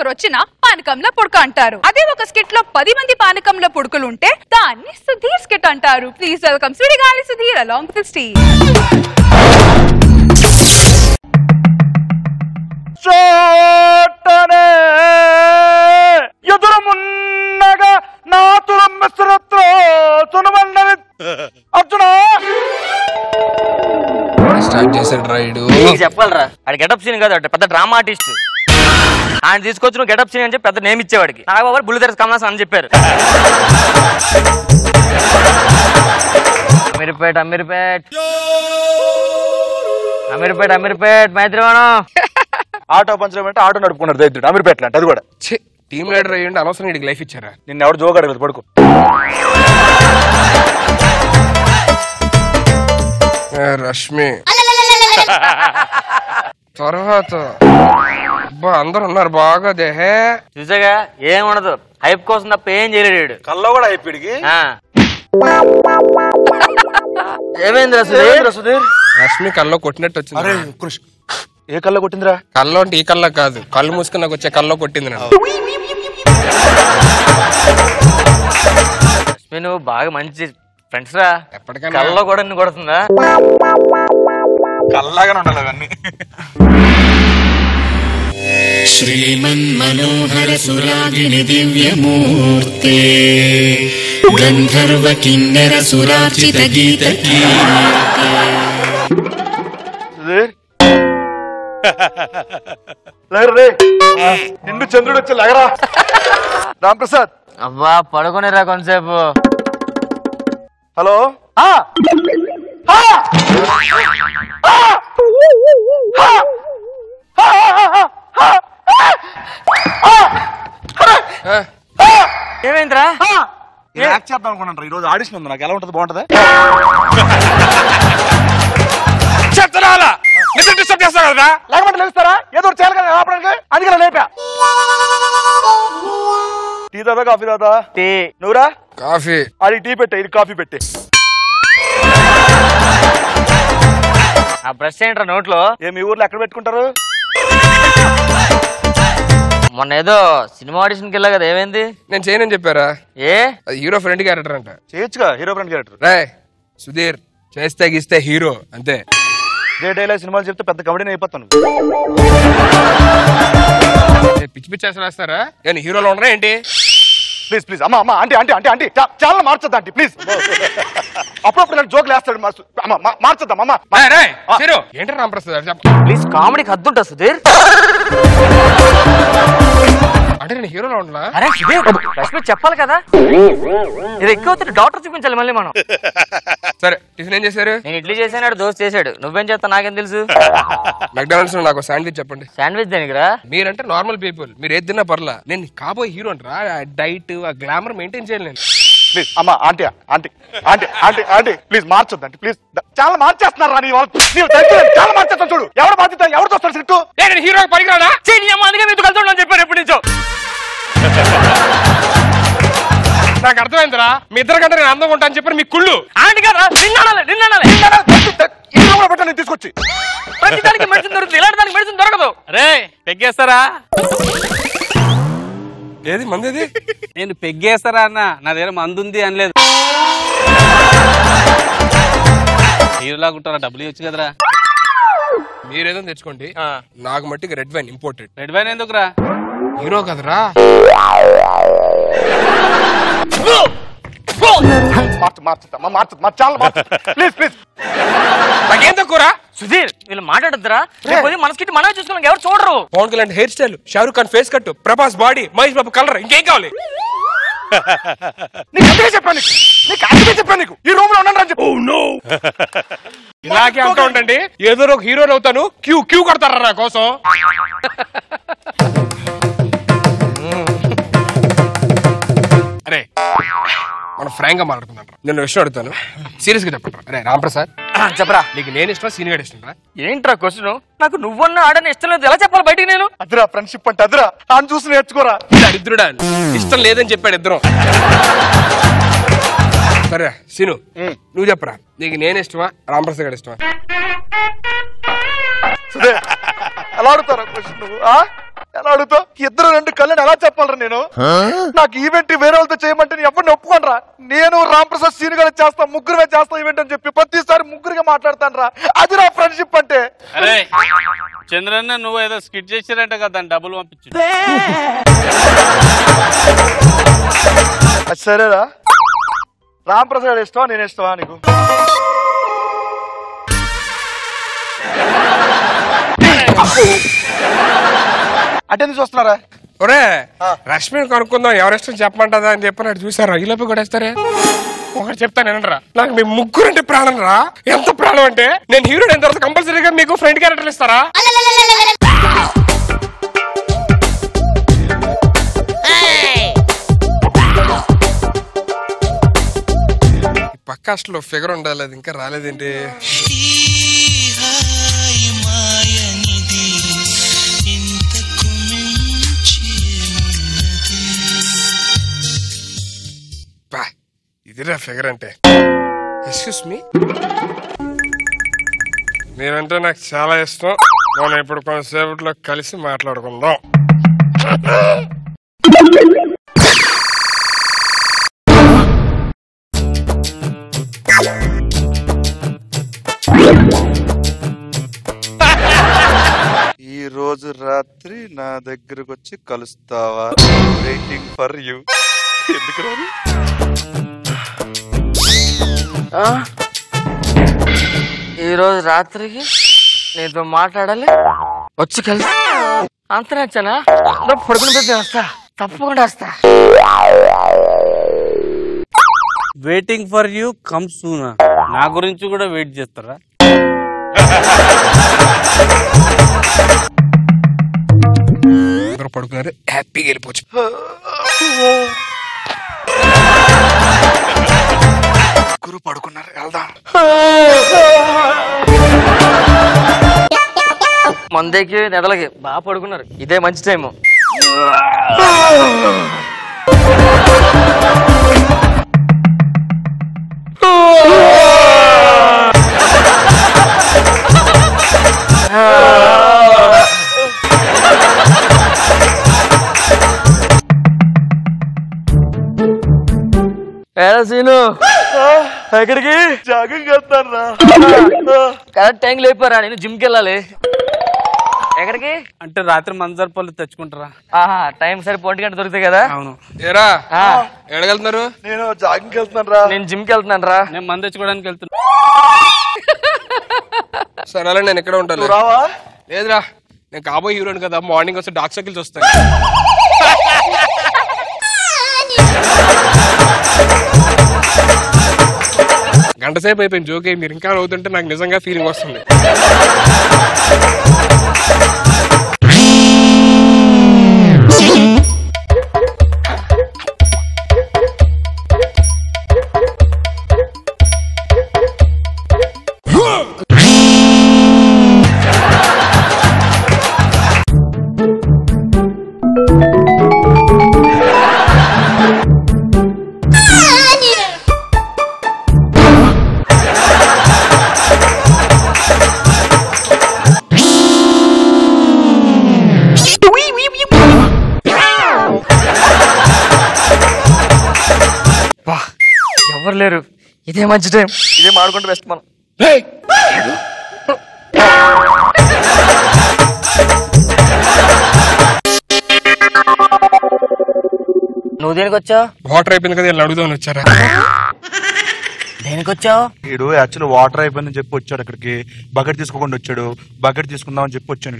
ఒకరు వచ్చిన పానకంలో పుడక అంటారు అదే ఒక స్కిట్ లో పది మంది పానకంలో పుడకలు ఉంటే దాన్ని సుధీర్ స్కిట్ అంటారు please welcome Sudigali Sudheer along with Steve చోటనే ఎదురమున్నగా నా తురమ్మస్రత్రో తునమన్నది అర్జున స్టార్ట్ చేశాడు రైడు నీకు చెప్పాలరా ఆడ గెటప్ సీన్ కాదు ఆడు పెద్ద డ్రామా ఆర్టిస్ట్ ఆయన తీసుకొచ్చి నువ్వు గెటప్ సీన్ అని చెప్పి పెద్ద నేమ్ ఇచ్చేవాడికి నాగబాబు బుల్లి తెరస్ కమలాసన్ అని చెప్పారు అమీర్పేట్ అమీర్పేట్ అమీర్పేట్ అమీర్పేట్ మైత్రివనం ఆటో పంచడం అంటే ఆటో నడుపుకున్నాడు దైత్యుడు అమీర్పేటలో అంటే అది కూడా టీమ్ లీడర్ అయ్యండి అనవసరం వీడికి లైఫ్ ఇచ్చారా నిన్న ఎవడు జోక్ అడగదు పడుకో ఏ, రష్మి తర్వాత అబ్బా అందరు ఉన్నారు బాగా దేహే చూసాగా ఏం ఉండదు హైప్ కోసం తప్ప ఏం చేయలేడు వీడు. కల్లో కూడా అయిపోయిడికి ఆ ఏమైందిరా సుధీర్ సుధీర్ రష్మి కల్లో కొట్టినట్టు అరే వచ్చింది కృష్ ఏ కల్లో కొట్టిందిరా కల్లో అంటే ఈ కల్లో కాదు కళ్ళు మూసుకుని నాకు వచ్చే కల్లో కొట్టింది నన్ను లక్ష్మి, నువ్వు బాగా మంచి ఫ్రెండ్స్ రా ఎప్పటికైనా కళ్ళలో కూడా నిన్ను కొడుతుందా కల్లాగానే ఉండాలి అవన్నీ श्रीमन्मनोहरसुरागिनि दिव्यमूर्ते गन्धर्वकिन्नरसुरार्चितगीतकी సుధీర్ లేరు రే నిండు చంద్రుడు వచ్చి లగరా రాంప్రసాద్ అబ్బా పడుకునేరా కొంతసేపు హలో ఆ! ఆ! ఆ! ఆ! ఆ! ఆ! ఆ, ఏమైందిరా యాక్ట్ చేద్దాం అనుకున్నాను ఈ రోజు ఆడిషన్ ఉంది నాకు ఎలా ఉంటుంది బాగుంటది చెత్తనాలా నిద్ర డిస్టర్బ్ చేస్తా కదా లేకపోతే లేస్తారా ఏదో ఒకటి చేయాలి కదా ఆపడానికి అందుకే లేపా టీ తాదా కాఫీ తాదా టీ నువ్వురా కాఫీ అది టీ పెట్టే ఇది కాఫీ పెట్టే ఆ బ్రష్ ఏంట్రా నోట్లో ఏ మీ ఊర్లో ఎక్కడ పెట్టుకుంటారు మొన్న ఏదో సినిమా ఆడిషన్కి వెళ్ళా కదా ఏమైంది నేను చేయనని చెప్పారా ఏ అది హీరో ఫ్రెండ్ క్యారెక్టర్ అంట చేయొచ్చుగా హీరో ఫ్రెండ్ క్యారెక్టర్ రాయ్ సుధీర్ చేస్తే గీస్తే హీరో అంతే ఇదే డైలాగ్ సినిమాలు చెప్తే పెద్ద కబడ్డీ అయిపోతాను ఏ, పిచ్చి పిచ్చి అసలు వేస్తారా నేను హీరోలో ఉండరా ఏంటి ప్లీజ్ ప్లీజ్ అమ్మా అమ్మా అంటే అంటే అంటే అంటే చాలా మార్చొద్దా అంటే ప్లీజ్ అప్పుడప్పుడు నాకు జోక్ లేస్తాడు మా సు- అమ్మ మా- మార్చొద్దాం అమ్మా రాయ్, రాయ్, హీరో ఏంటి రామప్రసాద్ గారు చెప్ప ప్లీజ్ కామెడీకి హద్దుంటా సుధీర్ అంటే నేను హీరోలో ఉండలా అరే సుధీర్ రష్మి చెప్పాలి కదా ఇది ఎక్కువ అవుతుంది డాక్టర్ చూపించాలి మళ్ళీ మనం సరే టిఫిన్ ఏం చేశారు నేను ఇడ్లీ చేసాడు దోశ చేశాడు నువ్వేం చేస్తా నాకేం తెలుసు మెక్డానల్డ్స్ లో నాకు శాండ్విచ్ చెప్పండి శాండ్విచ్ దేనికిరా మీరంటే నార్మల్ పీపుల్ మీరు ఏది తిన్నా పర్లా నేను కాబోయే హీరో అంటారా ఆ డైట్ ఆ గ్లామర్ మెయింటైన్ చేయాలి నేను ప్లీజ్ అమ్మా aunty aunty aunty aunty aunty please మార్చొద్దు అంటే ప్లీజ్ చాలా మార్చేస్తున్నారు రా నీ వాళ్ళు నీవు దగ్గర చాలా మార్చేస్తాను చూడు ఎవరు బాధ్యత ఎవరు చూస్తారు సిట్టు ఏ, నేను హీరో పనికిరాడా అందుకే మీతో కలిసి చెప్పారు ఎప్పటి నుంచో నాకు అర్థమైందిరా మీ ఇద్దరు కంటే నేను అందంగా ఉంటాను చెప్పారు మీ కుళ్ళు ఆంటీ కదా నిన్నాడాలి నిన్నాడాలి ఇంట్లో కూడా పెట్టాను నేను తీసుకొచ్చి ప్రతి దానికి మెడిసిన్ దొరుకుతుంది ఇలాంటి దానికి మెడిసిన్ దొరకదు రే పెగ్గేస్తారా ఏది మంది నేను పెగ్గేస్తారా అన్న నా దగ్గర మందు ఉంది అనలేదు హీరోలాగుంటారా డబ్బులు ఇవ్వచ్చు కదరా మీరేదో తెచ్చుకోండి నాకు మట్టికి red wine imported red wine ఎందుకురా హీరో కదరా మార్చు మార్చుతా మార్చు మార్చు చాలా మార్చు ప్లీజ్ ప్లీజ్ నాకేం తక్కువరా సుధీర్ వీళ్ళు మాట్లాడద్దురా రేపు ఉదయం మనసుకిట్టి మనమే చూసుకున్నాం ఎవరు చూడరు Pawan Kalyan hairstyle Shahrukh Khan face cut Prabhas body Mahesh Babu colour ఇంకేం కావాలి నీకు అందుకే చెప్పాను నీకు నీకు అందుకే చెప్పాను నీకు ఈ రూమ్ లో ఉండండి అని చెప్పు ఇలాగే అంటూ ఉండండి ఏదో ఒక హీరోని అవుతాను క్యూ క్యూ కడతారా నా కోసం అరే మనం ఫ్రాంక్ గా మాట్లాడుకుందాం నేను విషయం అడుగుతాను సీరియస్ గా చెప్పండి అరే రాంప్రసాద్ చెప్పరా నీకు నేను ఇష్టం సీనియర్ ఇష్టం రా ఏంట్రా క్వశ్చన్ నాకు నువ్వన్న ఆడని ఇష్టం లేదు ఎలా చెప్పాలి బయటికి నేను అదిరా ఫ్రెండ్షిప్ అంటే అదిరా ఆయన చూసి నేర్చుకోరా దరిద్రుడా ఇష్టం లేదని చెప్పాడు ఇద్దరం సరే సీను నువ్వు చెప్పరా నీకు నేను ఇష్టమా రాంప్రసాద్ గారు ఇష్టమా సుధీర్ ఎలా అడుగుతారా క్వశ్చన్ నువ్వు ఆ? ఎలా అడుగుతావు ఇద్దరు రెండు కళ్ళని ఎలా చెప్పాలరా నేను నాకు ఈవెంట్ వేరే వాళ్ళతో చేయమంటే నేను ఎవరిని ఒప్పుకోనరా నేను రామ్ ప్రసాద్ సీన్ గారు చేస్తా ముగ్గురుగా చేస్తా ఈవెంట్ అని చెప్పి ప్రతిసారి ముగ్గురుగా మాట్లాడతాను రా అది నా ఫ్రెండ్షిప్ అంటే అరే చంద్రన్న నువ్వు ఏదో స్కిట్ చేసిరంట కదా దాన్ని డబ్బులు పంపించు అది సరేరా రామ్ ప్రసాద్ ఇష్టమా నేను ఇష్టమా నీకు అటెండ్ చూస్తున్నారా ఒరే రష్మిని కనుక్కుందాం ఎవరిష్టం చెప్పమంటదా అని చెప్పి నాడు చూసారా ఈ లోపు కొడేస్తారే ఒకటి చెప్తాను వినరా నాకు మీ ముగ్గురు అంటే ప్రాణం రా ఎంత ప్రాణం అంటే నేను హీరో అయిన తర్వాత కంపల్సరీగా మీకు ఫ్రెండ్ క్యారెక్టర్ ఇస్తారా పక్క అసలు ఫిగర్ ఉండాలి అది ఇంకా రాలేదేంటి బా ఇదిరా ఫిగర్ అంటే ఎక్స్క్యూస్ మీ మీరంటే నాకు చాలా ఇష్టం మనం ఇప్పుడు కొంతసేపట్లో కలిసి మాట్లాడుకుందాం ఈ రోజు రాత్రి నా దగ్గరకు వచ్చి కలుస్తావా వెయిటింగ్ ఫర్ యూ ఎందుకు రాదు ఈ రోజు రాత్రికి నీతో మాట్లాడాలి వచ్చి కలిసి అంత నచ్చానా పడుకుని పెద్ద వస్తా తప్పకుండా వస్తా waiting for you come soon నా గురించి కూడా వెయిట్ చేస్తారా అందరూ పడుకున్నారు హ్యాపీగా వెళ్ళిపోవచ్చు గురు పడుకున్నారు వెళ్దాం మందేకి నెదలకి బాగా పడుకున్నారు ఇదే మంచి టైము ఏడా సీను ఎక్కడికి జాగింగ్ వెళ్తారా కరెక్ట్ టైం లేపారా నేను జిమ్కి వెళ్ళాలి ఎక్కడికి అంటే రాత్రి మంజర్ పళ్ళు తెచ్చుకుంటారా ఆహా టైం సరి పొంటి గంట దొరుకుతాయి కదా అవును ఏరా ఆ, ఎడగలుగుతున్నారు నేను జాగింగ్ వెళ్తున్నాను రా నేను జిమ్కి వెళ్తున్నాను రా నేను మంది తెచ్చుకోవడానికి వెళ్తున్నా సరే అలా నేను ఇక్కడ ఉంటాను రావా లేదురా నేను కాబోయే హీరోని కదా మార్నింగ్ వస్తే డాక్ సర్కిల్స్ వస్తాయి గంట సేపు అయిపోయింది జోకే మీరు ఇంకా అవుతుంటే నాకు నిజంగా ఫీలింగ్ వస్తుంది వా ఎవరు లేరు ఇదే మంచి టైం ఇదే మాడుకుంటే బెస్ట్ మనం రేయ్! నువ్వు దేనికి వచ్చావు వాటర్ అయిపోయింది కదా వీళ్ళు అడుగుదామని వచ్చారా దేనికి వచ్చావు వీడు యాక్చువల్ వాటర్ అయిపోయిందని చెప్పి వచ్చాడు అక్కడికి బకెట్ తీసుకోకుండా వచ్చాడు బకెట్ తీసుకుందామని చెప్పి వచ్చాను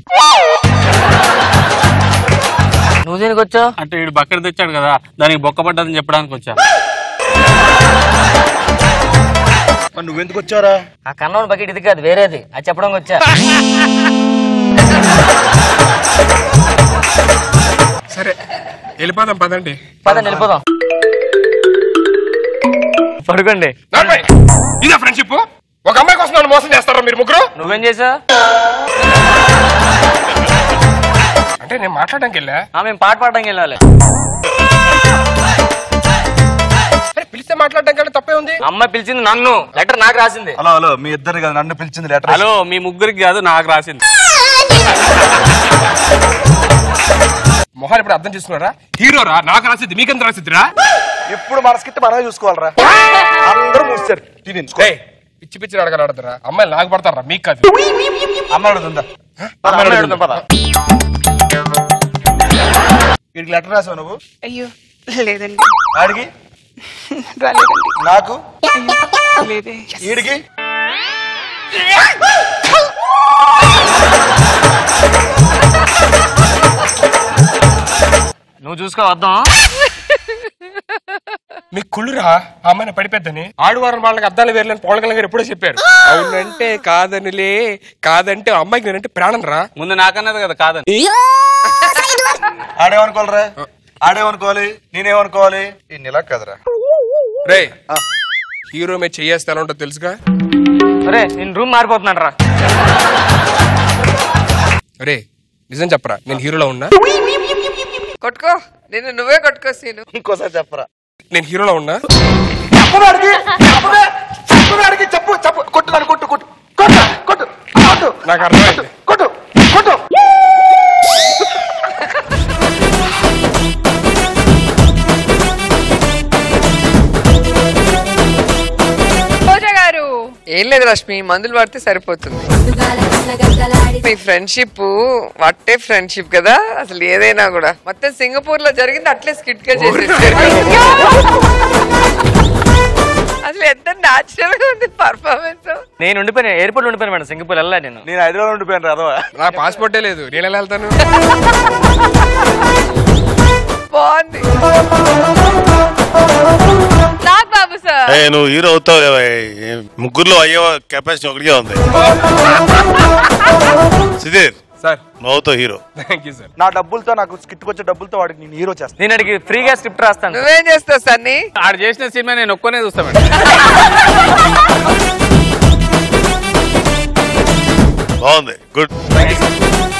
నువ్వు దేనికి వచ్చావు అంటే వీడు బకెట్ తెచ్చాడు కదా దానికి బొక్క పడ్డదని చెప్పడానికి వచ్చా మరి నువ్వెందుకు వచ్చారా ఆ కన్నోని బకెట్ ఇది కాదు వేరేది అది చెప్పడానికి వచ్చా సరే వెళ్ళిపోదాం పదండి పదండి వెళ్ళిపోదాం పడుకోండి నాన్నబాయ్, ఇదే ఫ్రెండ్షిప్ ఒక అమ్మాయి కోసం నన్ను మోసం చేస్తారా మీరు ముగ్గురు నువ్వేం చేసావు అంటే నేను మాట్లాడడానికి వెళ్ళా ఆ, మేము పాట పాడడానికి వెళ్ళాలి అరే పిలిస్తే మాట్లాడడం కంటే తప్పే ఉంది అమ్మాయి పిలిచింది నన్ను లెటర్ నాకు రాసింది హలో హలో మీ ఇద్దరు కదా నన్ను పిలిచింది లెటర్ హలో మీ ముగ్గురికి కాదు నాకు రాసింది మొహాలు ఇప్పుడు అర్థం చేసుకున్నారా హీరోరా నాకు రాసిద్ది మీకెంత రాసిద్దిరా ఇప్పుడు మన స్కిట్ మనమే చూసుకోవాలరా అందరూ మూసారు తిని ఏయ్, పిచ్చి పిచ్చి అడగలు ఆడతారా అమ్మాయిలు నాకు పడతారా మీకు కాదు అమ్మాయి అడుగుతుందా అమ్మాయిని అడుగుతుందా? వీడికి లెటర్ రాసావు నువ్వు అయ్యో లేదండి ఆడికి రాలేదండి నాకు లేదే వీడికి నువ్వు చూసుకో వద్దాం మీకు కుళ్ళురా ఆ అమ్మాయిని పడిపోద్దని ఆడువారం వాళ్ళకి అద్దాలు వేర్లేని పవన్ గారు ఎప్పుడో చెప్పారు అవునంటే కాదనిలే కాదంటే ఆ అమ్మాయికి నేనంటే ప్రాణం రా ముందు నాకన్నది కదా కాదని ఆడేమనుకోవాలరా ఆడేమనుకోవాలి నేనేమనుకోవాలి ఈ నెల కదరా రే హీరో మీద చెయ్యేస్తే ఎలా ఉంటుందో తెలుసుగా అరే నేను రూమ్ మారిపోతున్నాను రా రే నిజం చెప్పరా నేను హీరోలో ఉన్నా కొట్టుకో నేను నువ్వే కొట్టుకో సీను ఇంకోసారి చెప్పరా నేను హీరోలో ఉన్నా చెప్పవాడికి చెప్పవే చెప్పవాడికి చెప్పు చెప్పు కొట్టు నన్ను కొట్టు కొట్టు కొట్టు కొట్టు కొట్టు నాకు అర్థమైంది కొట్టు కొట్టు రోజా గారు ఏం లేదు రష్మి మందులు పడితే సరిపోతుంది మీ ఫ్రెండ్షిప్ వట్టే ఫ్రెండ్షిప్ కదా అసలు ఏదైనా కూడా మొత్తం సింగపూర్ లో జరిగింది అట్లే స్కిట్ గా చేసేసారు అసలు ఎంత నాచురల్ గా ఉంది పర్ఫార్మెన్స్ నేను ఉండిపోయాను ఎయిర్పోర్ట్ ఉండిపోయాను మేడం సింగపూర్ వెళ్ళా నేను నేను హైదరాబాద్ ఉండిపోయాను రాదవా నా పాస్పోర్టే లేదు నేను ఎలా వెళ్తాను బాగుంది నాగ్ బాబు సార్ ఏ నువ్వు హీరో అవుతావు లేవా? ఏ, ముగ్గురులో అయ్యే కెపాసిటీ ఒకటికే ఉంది సుధీర్ సార్ నువ్వు అవుతావు హీరో థ్యాంక్ యూ సార్ నా డబ్బులతో నాకు స్కిట్ వచ్చే డబ్బులతో వాడికి నేను హీరో చేస్తాను నేను అడిగి ఫ్రీగా స్క్రిప్ట్ రాస్తాను నువ్వేం చేస్తావు సన్నీ ఆడు చేసిన సినిమా నేను ఒక్కనే చూస్తా మేడం బాగుంది గుడ్